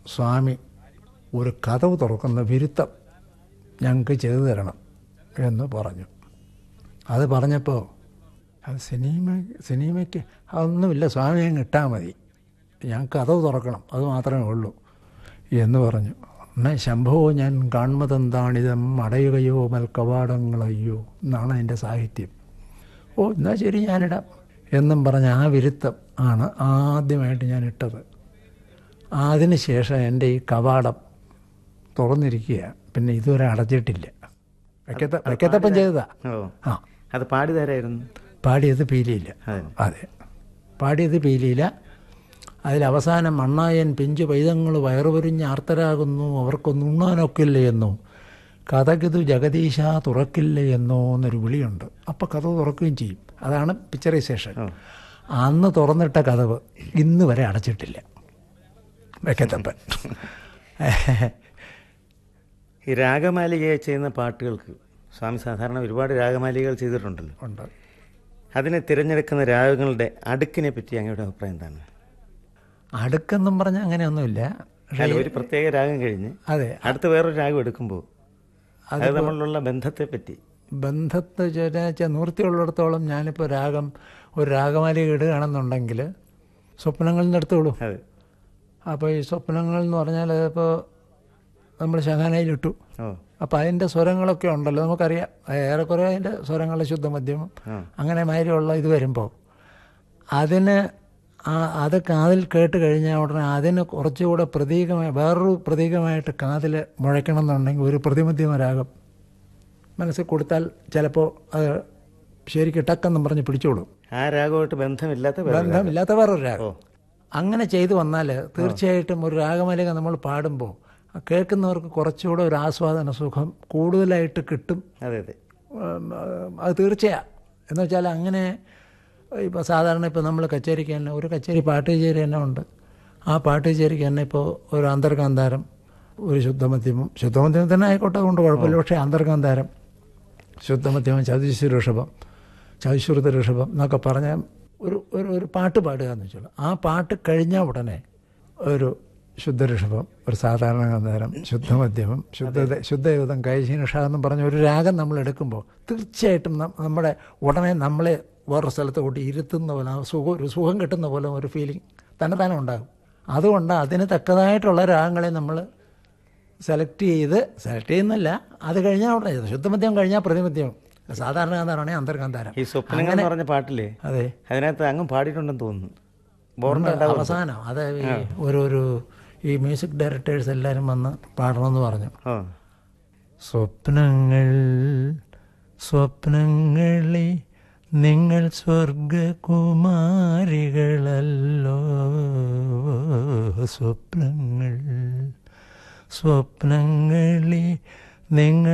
സ്വാമി ഒരു കഥവ് തുറക്കുന്ന വിരുത്തം ഞങ്ങൾക്ക് ചെയ്തു തരണം എന്ന് പറഞ്ഞു അത് പറഞ്ഞപ്പോൾ അത് സിനിമ സിനിമയ്ക്ക് അതൊന്നുമില്ല സ്വാമി അങ്ങ് ഇട്ടാൽ മതി ഞാൻ കഥവ് തുറക്കണം അത് മാത്രമേ ഉള്ളൂ എന്ന് പറഞ്ഞു എന്നാൽ ശംഭവോ ഞാൻ കാൺമതെന്താണിതം അടയുകയോ മൽക്കവാടങ്ങളയ്യോ എന്നാണ് അതിൻ്റെ സാഹിത്യം ഓ എന്നാൽ ശരി ഞാനിടാം എന്നും പറഞ്ഞ ആ വിരുത്തം ആണ് ആദ്യമായിട്ട് ഞാൻ ഇട്ടത് അതിന് ശേഷം എൻ്റെ ഈ കവാടം തുറന്നിരിക്കുക പിന്നെ ഇതുവരെ അടച്ചിട്ടില്ല വയ്ക്കത്ത വയ്ക്കത്തപ്പം ചെയ്തതാ ഓ ആ അത് പാടി തരായിരുന്നു പാടിയത് പീലിയില്ല അതെ അതെ പാടിയത് പീലിയില്ല അതിൽ അവസാനം മണ്ണായൻ പിഞ്ചു പൈതങ്ങൾ വയറുപൊരിഞ്ഞ് ആർത്തരാകുന്നു അവർക്കൊന്നും ഉണ്ണാനൊക്കില്ല എന്നോ കഥകിതു ജഗദീശ തുറക്കില്ല എന്നോ എന്നൊരു വിളിയുണ്ട് അപ്പോൾ കഥ തുറക്കുകയും ചെയ്യും അതാണ് പിക്ചറൈസേഷൻ ഓ അന്ന് തുറന്നിട്ട കഥവ് ഇന്ന് വരെ അടച്ചിട്ടില്ല വെക്കത്തപ്പൻ ഈ രാഗമാലികയെ ചെയ്യുന്ന പാട്ടുകൾക്ക് സ്വാമി സാധാരണ ഒരുപാട് രാഗമാലികകൾ ചെയ്തിട്ടുണ്ടല്ലോ ഉണ്ട് അതിനെ തിരഞ്ഞെടുക്കുന്ന രാഗങ്ങളുടെ അടുക്കിനെ പറ്റി അങ്ങയുടെ അഭിപ്രായം എന്താണ് അടുക്കെന്നും പറഞ്ഞാൽ അങ്ങനെയൊന്നുമില്ല അല്ല ഒരു പ്രത്യേക രാഗം കഴിഞ്ഞ് അതെ അടുത്ത വേറൊരു രാഗം എടുക്കുമ്പോൾ അത് തമ്മിലുള്ള ബന്ധത്തെ പറ്റി ബന്ധത്തെ വെച്ചാൽ നിവൃത്തിയുള്ളിടത്തോളം ഞാനിപ്പോൾ രാഗം ഒരു രാഗമാലിക ഇടുകയാണെന്നുണ്ടെങ്കിൽ സ്വപ്നങ്ങളിൽ നിന്ന് എടുത്തോളൂ അതെ അപ്പോൾ ഈ സ്വപ്നങ്ങൾ എന്ന് പറഞ്ഞാൽ അതിപ്പോൾ നമ്മൾ ശഹാനയിലിട്ടു ഓ അപ്പോൾ അതിൻ്റെ സ്വരങ്ങളൊക്കെ ഉണ്ടല്ലോ നമുക്കറിയാം ഏറെക്കുറെ അതിൻ്റെ സ്വരങ്ങളുടെ ശുദ്ധമധ്യമം ആ. അങ്ങനെ മാതിരിയുള്ള ഇത് വരുമ്പോൾ അതിന് ആ- അത് കാതിൽ കേട്ട് കഴിഞ്ഞാൽ ഉടനെ അതിന് കുറച്ചുകൂടെ പ്രതീകമായി വേറൊരു പ്രതീകമായിട്ട് കാതിൽ മുഴയ്ക്കണം എന്നുണ്ടെങ്കിൽ ഒരു പ്രതിമധ്യമ രാഗം മനസ്സിൽ കൊടുത്താൽ ചിലപ്പോൾ അത് ശരിക്കും ടക്കെന്നും പറഞ്ഞ് പിടിച്ചോളും ആ രാഗമായിട്ട് ബന്ധമില്ലാത്ത വേറെ രാഗം. ബന്ധമില്ലാത്ത വേറൊരു ഓ രാഗം അങ്ങനെ ചെയ്തു വന്നാൽ തീർച്ചയായിട്ടും ഒരു രാഗമാലിക നമ്മൾ പാടുമ്പോൾ കേൾക്കുന്നവർക്ക് കുറച്ചുകൂടെ ഒരു ആസ്വാദന സുഖം കൂടുതലായിട്ട് കിട്ടും അതെ അതെ ഉം, അത് തീർച്ചയാണ് എന്ന് വെച്ചാൽ അങ്ങനെ ഇപ്പോൾ സാധാരണ ഇപ്പോൾ നമ്മൾ കച്ചേരിക്ക് തന്നെ ഒരു കച്ചേരി പാട്ട് കച്ചേരി തന്നെ ഉണ്ട് ആ പാട്ട് കച്ചേരിക്ക് തന്നെ ഇപ്പോൾ ഒരു അന്തർകാന്താരം ഒരു ശുദ്ധമധ്യമം ശുദ്ധമധ്യമം തന്നെ ആയിക്കോട്ടെ കൊണ്ട് കുഴപ്പമില്ല പക്ഷേ അന്തർകാന്താരം ശുദ്ധമധ്യമം ചതുശ്ശൂർ ഋഷഭം ചതുശ്രുത ഋഷഭം എന്നൊക്കെ പറഞ്ഞ ഒരു ഒരു ഒരു പാട്ട് പാടുക എന്ന് വെച്ചാൽ ആ പാട്ട് കഴിഞ്ഞ ഉടനെ ഒരു ശുദ്ധ ഋഷഭം ഒരു സാധാരണ ഗാന്ധാരം ശുദ്ധമധ്യമം ശുദ്ധ ശുദ്ധയുധം കൈശീനിഷ എന്നും പറഞ്ഞ ഒരു രാഗം നമ്മൾ എടുക്കുമ്പോൾ തീർച്ചയായിട്ടും നം- നമ്മുടെ ഉടനെ നമ്മളെ വേറൊരു സ്ഥലത്ത് കൂട്ടി ഇരുത്തുന്ന പോലെ ആ സുഖം ഒരു സുഖം കിട്ടുന്ന പോലെ ഒരു ഫീലിംഗ് തന്നെ തന്നെ ഉണ്ടാകും അതുകൊണ്ട് അതിന് തക്കതായിട്ടുള്ള രാഗങ്ങളെ നമ്മൾ സെലക്ട് ചെയ്ത് സെലക്ട് ചെയ്യുന്നില്ല അത് കഴിഞ്ഞാൽ ഉടനെ ശുദ്ധമദ്യം കഴിഞ്ഞാൽ പ്രതിമദ്യം സാധാരണ ഗാന്ധാരമാണെങ്കിൽ അന്തർഗാന്ധാരം ഈ സ്വപ്നങ്ങൾ എന്ന് പറഞ്ഞ പാട്ടില്ലേ അതെ അതിനകത്ത് അങ്ങ് പാടിയിട്ടുണ്ടെന്ന് തോന്നുന്നു ഓർമ്മ ഉണ്ട്. അവസാനം അത് ഈ ഒരു ഒരു ഈ മ്യൂസിക് ഡയറക്ടേഴ്സ് എല്ലാവരും വന്ന് പാടണമെന്ന് പറഞ്ഞു ഓ സ്വപ്നങ്ങൾ സ്വപ്നങ്ങളെ നിങ്ങൾ സ്വർഗകുമാരികളല്ലോ സ്വപ്നങ്ങൾ സ്വപ്നങ്ങളെ നിങ്ങൾ